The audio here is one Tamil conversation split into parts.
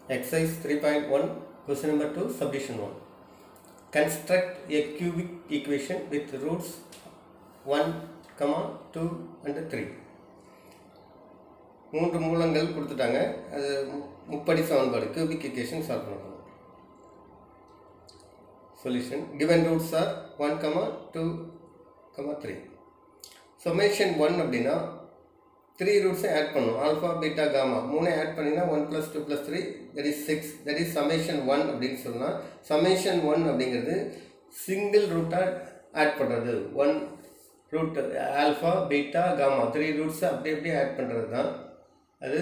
Exercise 3.1, question number 2, subdivision 1. Construct a cubic equation with roots 1, comma 2 and 3. மூன்று மூலங்கள் கொடுத்துட்டாங்க அது மு- முப்படி சமன்பாடு கியூபிக் ஈக்குவேஷன் சால்வ் பண்ணணும் solution given roots are 1 comma 2 comma 3 summation 1 அப்படின்னா த்ரீ ரூட்ஸை ஆட் பண்ணும் ஆல்ஃபா பீட்டா காமா மூணு ஆட் பண்ணிங்கன்னா one plus two plus three that is six that is summation one அப்படின்னு சொல்லலாம் சமேஷன் ஒன் அப்படிங்கிறது சிங்கிள் ரூட்டாக ஆட் பண்ணுறது one root alpha beta gamma three ரூட்ஸை அப்படி அப்படியே ஆட் பண்ணுறது தான் அது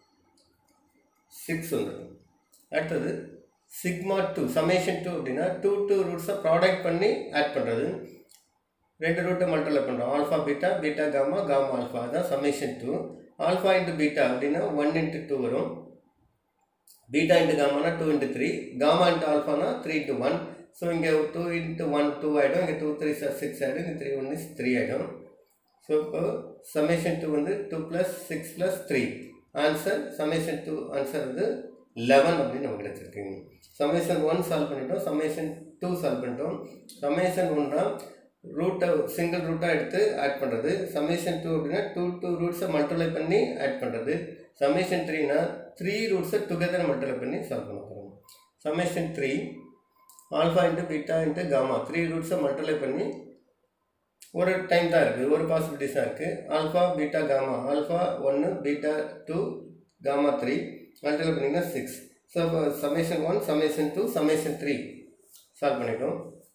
சிக்ஸ் வந்துடும் அடுத்தது சிக்மா டூ சமேஷன் டூ அப்படின்னா டூ டூ ரூட்ஸை ப்ராடக்ட் பண்ணி ஆட் பண்ணுறது ரெண்டு ரூட்டை மல்டிப்ளை பண்ணுறோம் alpha beta beta gamma gamma alpha அதான் summation two alpha into beta அப்படின்னா ஒன் இன்ட்டு டூ வரும் பீட்டா இன்ட்டு காமானா two into three gamma into ஆல்ஃபானா த்ரீ இன்ட்டு ஒன் ஸோ இங்கே டூ இன்ட்டு ஒன் டூ ஆகிடும் இங்கே டூ த்ரீ சிக்ஸ் ஆகிடும் இங்கே த்ரீ ஒன் இஸ் த்ரீ ஆகிடும் ஸோ இப்போ சமேஷன் டூ வந்து two plus six plus three answer summation two answer வந்து லெவன் அப்படின்னு நமக்கு கிடச்சிருக்குங்க சமேஷன் ஒன் சால்வ் பண்ணிட்டோம் சமேஷன் டூ சால்வ் பண்ணிட்டோம் சமேஷன் ஒன்னா ரூட்டை சிங்கிள் ரூட்டாக எடுத்து ஆட் பண்ணுறது சமேஷன் டூ அப்படின்னா டூ டூ ரூட்ஸை மல்டிப்ளை பண்ணி ஆட் பண்ணுறது சமேஷன் த்ரீனா த்ரீ ரூட்ஸை டுகெதர் மல்டிப்ளை பண்ணி சால்வ் பண்ண போகிறோம் summation three alpha into beta into gamma three ரூட்ஸை மல்டிப்ளை பண்ணி ஒரு டைம் தான் இருக்குது ஒரு பாசிபிலிட்டிஸ் தான் இருக்குது ஆல்ஃபா பீட்டா காமா ஆல்ஃபா ஒன்று beta two gamma three multiply பண்ணிங்கன்னா சிக்ஸ் ஸோ இப்போ summation one summation two summation three solve பண்ணிட்டோம்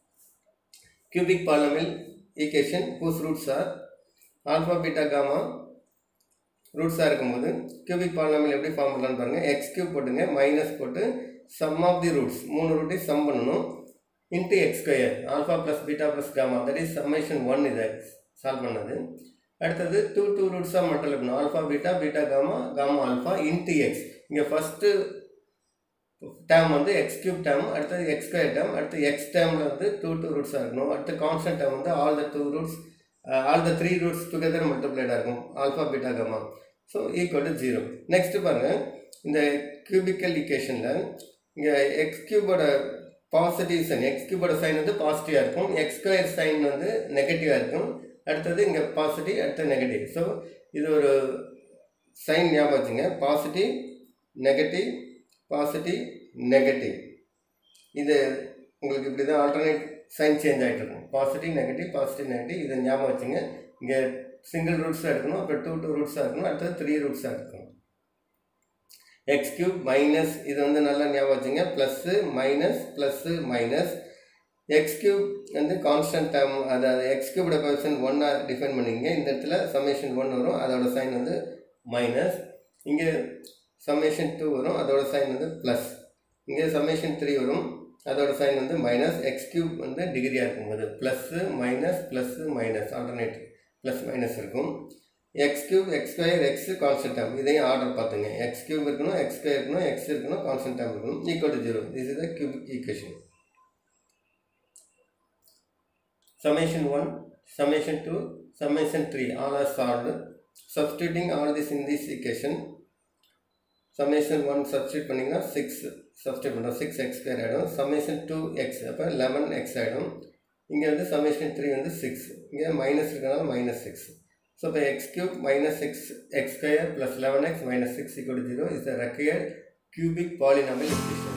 cubic polynomial equation whose roots are alpha beta gamma ரூட்ஸாக இருக்கும்போது கியூபிக் பாலினாமில் எப்படி ஃபார்ம் பண்ணலான்னு பாருங்கள் எக்ஸ் கியூப் போட்டுங்க மைனஸ் போட்டு சம் ஆஃப் தி ரூட்ஸ் மூணு ரூட்டையும் சம் பண்ணணும் into x square alpha plus beta plus gamma that is summation one இதை சால்வ் பண்ணது அடுத்தது டூ டூ ரூட்ஸாக மட்டும் இருக்கணும் alpha beta beta gamma gamma alpha into x இங்கே ஃபஸ்ட்டு டேர்ம் வந்து எக்ஸ் கியூப் டேர்ம் அடுத்தது எக்ஸ் ஸ்கொயர் டேர்ம் அடுத்து எக்ஸ் டேர்மில் வந்து டூ டூ ரூட்ஸாக இருக்கணும் அடுத்து கான்ஸ்டன்ட் டேர்ம் வந்து all the two roots all the three roots together மல்டிப்ளைடாக இருக்கும் alpha beta gamma so equal to zero next பாருங்கள் இந்த கியூபிக்கல் ஈக்குவேஷனில் இங்கே எக்ஸ் கியூபோட பாசிட்டிவ் சைன் எக்ஸ் கியூபோட சைன் வந்து பாசிட்டிவாக இருக்கும் எக்ஸ் ஸ்கொயர் சைன் வந்து நெகட்டிவாக இருக்கும் அடுத்தது இங்கே பாசிட்டிவ் அடுத்தது நெகட்டிவ் ஸோ இது ஒரு சைன் ஞாபகம் வச்சுங்க பாசிட்டிவ் நெகட்டிவ் பாசிட்டிவ் நெகட்டிவ் இது உங்களுக்கு இப்படி தான் ஆல்டர்னேட் சைன் சேஞ்ச் ஆகிட்டு இருக்கும் பாசிட்டிவ் நெகட்டிவ் பாசிட்டிவ் நெகட்டிவ் இதை ஞாபகம் வச்சுங்க இங்கே சிங்கிள் ரூட்ஸாக இருக்கணும் அப்புறம் டூ டூ ரூட்ஸாக இருக்கணும் அடுத்தது த்ரீ ரூட்ஸாக இருக்கணும் எக்ஸ் கியூப் மைனஸ் இது வந்து நல்லா ஞாபகம் வச்சுங்க plus minus plus minus x cube வந்து கான்ஸ்டன்ட் டேர்ம் அதாவது எக்ஸ் கியூபோட பொசிஷன் ஒன்னாக டிஃபைன் பண்ணிங்க இந்த இடத்துல சமேஷன் ஒன் வரும் அதோட சைன் வந்து மைனஸ் இங்கே சம்மேஷன் டூ வரும் அதோட சைன் வந்து ப்ளஸ் இங்கே சம்மேஷன் த்ரீ வரும் அதோட சைன் வந்து மைனஸ் எக்ஸ் கியூப் வந்து டிகிரியாக இருக்கும்போது plus minus plus minus alternate plus minus இருக்கும் x cube x square x constant term இதையும் ஆர்டர் பார்த்துங்க எக்ஸ் கியூப் இருக்கணும் எக்ஸ் ஸ்கொயர் இருக்கணும் எக்ஸ் இருக்கணும் கான்ஸ்டன்ட் டேம் இருக்கணும் equal to zero this is the cubic equation summation 1 summation 2 summation 3 all are solved substituting all this in this equation summation 1 substitute பண்ணிங்கன்னா 6 substitute பண்ணுறோம் 6 x ஸ்கொயர் ஆகிடும் summation 2 x அப்போ 11 x ஆகிடும் இங்கே வந்து summation 3 வந்து 6 இங்கே மைனஸ் இருக்கனால மைனஸ் சிக்ஸ் ஸோ இப்போ x cube minus six x square plus eleven x minus six equal zero is the required cubic polynomial equation